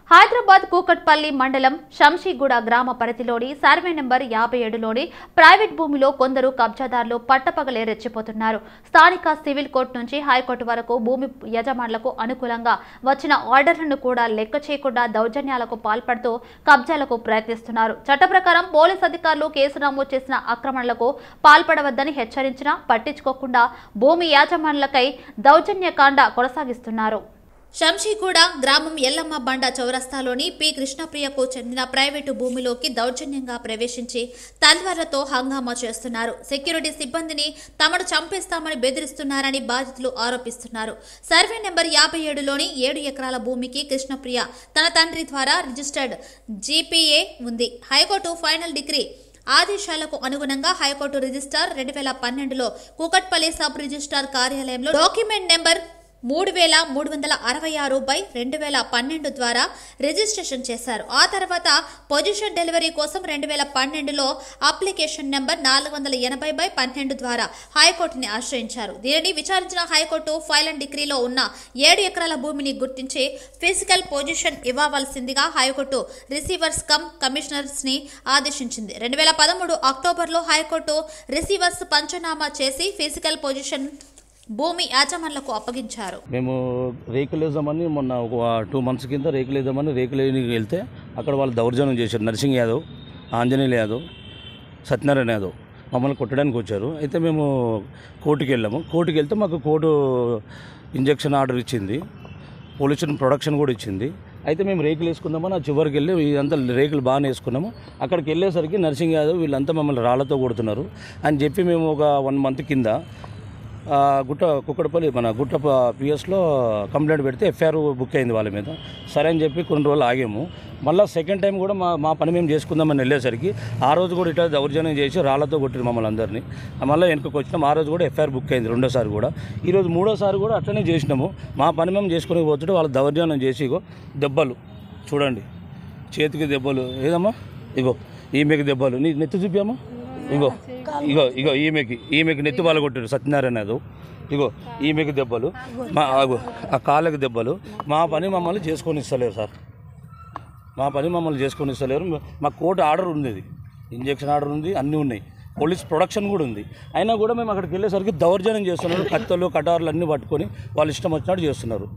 హైదరాబాద్ కూకట్పల్లి మండలం శంషీగూడ గ్రామ పరిధిలోని సర్వే నెంబర్ యాభై ఏడులోని ప్రైవేట్ భూమిలో కొందరు కబ్జాదారులు పట్టపగలే రెచ్చిపోతున్నారు స్థానిక సివిల్ కోర్టు నుంచి హైకోర్టు వరకు భూమి యజమానులకు అనుకూలంగా వచ్చిన ఆర్డర్లను కూడా లెక్క చేయకుండా దౌర్జన్యాలకు పాల్పడుతూ కబ్జాలకు ప్రయత్నిస్తున్నారు చట్ట ప్రకారం పోలీస్ అధికారులు కేసు నమోదు చేసిన ఆక్రమణలకు పాల్పడవద్దని హెచ్చరించినా పట్టించుకోకుండా భూమి యాజమానులకై దౌర్జన్యకాండ కొనసాగిస్తున్నారు శంషీగూడ గ్రామం ఎల్లమ్మ బండ చౌరస్తాలోని పి కృష్ణప్రియకు చెందిన ప్రైవేటు భూమిలోకి దౌర్జన్యంగా ప్రవేశించి తల్వార్లతో హంగామా చేస్తున్నారు సెక్యూరిటీ సిబ్బందిని తమను చంపేస్తామని బెదిరిస్తున్నారని బాధితులు ఆరోపిస్తున్నారు సర్వే నెంబర్ యాభై ఏడులోని ఏడు ఎకరాల భూమికి కృష్ణప్రియ తన తండ్రి ద్వారా రిజిస్టర్డ్ జీపీఏ ఉంది హైకోర్టు ఫైనల్ డిగ్రీ ఆదేశాలకు అనుగుణంగా హైకోర్టు రిజిస్టార్ రెండు వేల పన్నెండులో కూకట్పల్లి సబ్ రిజిస్టార్ కార్యాలయంలో డాక్యుమెంట్ నెంబర్ మూడు వేల మూడు వందల అరవై ఆరు బై రెండు వేల పన్నెండు ద్వారా రిజిస్ట్రేషన్ చేశారు ఆ తర్వాత పొజిషన్ డెలివరీ కోసం రెండు వేల పన్నెండులో అప్లికేషన్ నెంబర్ నాలుగు వందల ఎనభై బై పన్నెండు ద్వారా హైకోర్టుని ఆశ్రయించారు దీనిని విచారించిన హైకోర్టు ఫైల్ అండ్ డిగ్రీలో ఉన్న ఏడు ఎకరాల భూమిని గుర్తించి ఫిజికల్ పొజిషన్ ఇవ్వవలసిందిగా హైకోర్టు రిసీవర్స్ కమ్ కమిషనర్స్ ని ఆదేశించింది రెండు వేల పదమూడు అక్టోబర్లో హైకోర్టు రిసీవర్స్ పంచనామా చేసి ఫిజికల్ పొజిషన్ భూమి యాజమాన్లకు అప్పగించారు మేము రేకులు వేద్దామని మొన్న ఒక టూ మంత్స్ కింద రేకులు వేద్దామని రేకులు వేయడానికి వెళ్తే అక్కడ వాళ్ళు దౌర్జన్యం చేశారు నరసింగ్ యాదవ్ ఆంజనేయులు యాదవ్ సత్యనారాయణ యాదవ్ మమ్మల్ని కొట్టడానికి వచ్చారు అయితే మేము కోర్టుకి వెళ్ళాము కోర్టుకి వెళ్తే మాకు కోర్టు ఇంజక్షన్ ఆర్డర్ ఇచ్చింది పొల్యూషన్ ప్రొడక్షన్ కూడా ఇచ్చింది అయితే మేము రేకులు వేసుకుందామని ఆ చివరికి వెళ్ళి ఇదంతా రేకులు బాగానే వేసుకున్నాము అక్కడికి వెళ్ళేసరికి నరసింగ్ యాదవ్ వీళ్ళంతా మమ్మల్ని రాళ్లతో కొడుతున్నారు అని చెప్పి మేము ఒక వన్ మంత్ కింద ఆ, గుట్ట కుక్కడపల్లి మన గుట్ట పిఎస్లో కంప్లైంట్ పెడితే ఎఫ్ఐఆర్ బుక్ అయింది వాళ్ళ మీద సరే అని చెప్పి కొన్ని రోజులు ఆగాము మళ్ళీ సెకండ్ టైం కూడా మా మా పని మేము చేసుకుందామని వెళ్ళేసరికి ఆ రోజు కూడా ఇట్లా దౌర్జన్యం చేసి రాళ్లతో కొట్టిరు మమ్మల్ని అందరినీ మళ్ళీ వెనుకకు వచ్చినాం ఆ రోజు కూడా ఎఫ్ఐఆర్ బుక్ అయింది రెండోసారి కూడా ఈరోజు మూడోసారి కూడా అట్లనే చేసినాము మా పని మేము చేసుకుని పోతుంటే వాళ్ళు దౌర్జన్యం చేసి ఇగో దెబ్బలు చూడండి చేతికి దెబ్బలు ఏదమ్మా ఇగో ఈమెకి దెబ్బలు నీ నెత్తి చూపామా ఇగో ఇగో ఇగో ఈమెకి ఈమెకి నెత్తి వాళ్ళు కొట్టారు సత్యనారాయణ యాదవ్ ఇగో ఈమెకి దెబ్బలు మా ఆగో, ఆ కాళ్ళకి దెబ్బలు మా పని మమ్మల్ని చేసుకొని ఇస్తలేరు సార్ మా పని మమ్మల్ని చేసుకొని ఇస్తలేరు మా కోర్టు ఆర్డర్ ఉంది ఇది ఇంజక్షన్ ఆర్డర్ ఉంది అన్నీ ఉన్నాయి పోలీస్ ప్రొడక్షన్ కూడా ఉంది అయినా కూడా మేము అక్కడికి వెళ్ళేసరికి దౌర్జన్యం చేస్తున్నారు కత్తలు కటార్లు అన్నీ పట్టుకొని వాళ్ళు ఇష్టం వచ్చినట్టు చేస్తున్నారు